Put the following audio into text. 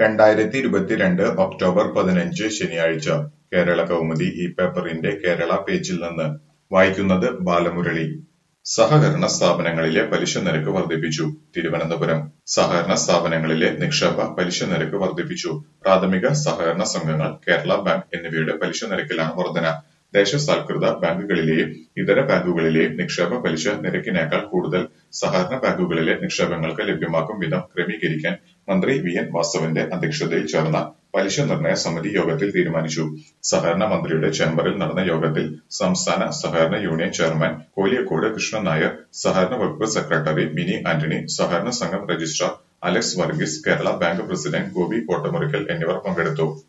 രണ്ടായിരത്തി ഇരുപത്തിരണ്ട് ഒക്ടോബർ പതിനഞ്ച് ശനിയാഴ്ച കേരള കൗമുദി ഈ പേപ്പറിന്റെ കേരള പേജിൽ നിന്ന് വായിക്കുന്നത് ബാലമുരളി സഹകരണ സ്ഥാപനങ്ങളിലെ പലിശ നിരക്ക് വർദ്ധിപ്പിച്ചു തിരുവനന്തപുരം സഹകരണ സ്ഥാപനങ്ങളിലെ നിക്ഷേപ പലിശ നിരക്ക് വർദ്ധിപ്പിച്ചു പ്രാഥമിക സഹകരണ സംഘങ്ങൾ കേരള ബാങ്ക് എന്നിവയുടെ പലിശ നിരക്കിലാണ് വർധന ദേശസാൽകൃത ബാങ്കുകളിലെയും ഇതര ബാങ്കുകളിലെയും നിക്ഷേപ പലിശ നിരക്കിനേക്കാൾ കൂടുതൽ സഹകരണ ബാങ്കുകളിലെ നിക്ഷേപങ്ങൾക്ക് ലഭ്യമാക്കും വിധം ക്രമീകരിക്കാൻ മന്ത്രി വി എൻ വാസവന്റെ അധ്യക്ഷതയിൽ ചേർന്ന പലിശ നിർണയ സമിതി യോഗത്തിൽ തീരുമാനിച്ചു സഹകരണ മന്ത്രിയുടെ ചേംബറിൽ നടന്ന യോഗത്തിൽ സംസ്ഥാന സഹകരണ യൂണിയൻ ചെയർമാൻ കോലിയക്കോട് കൃഷ്ണൻ നായർ സഹകരണ വകുപ്പ് സെക്രട്ടറി മിനി ആന്റണി സഹകരണ സംഘം registrar Alex Varghese Kerala bank president Gopi Kottamurikkal എന്നിവർ പങ്കെടുത്തു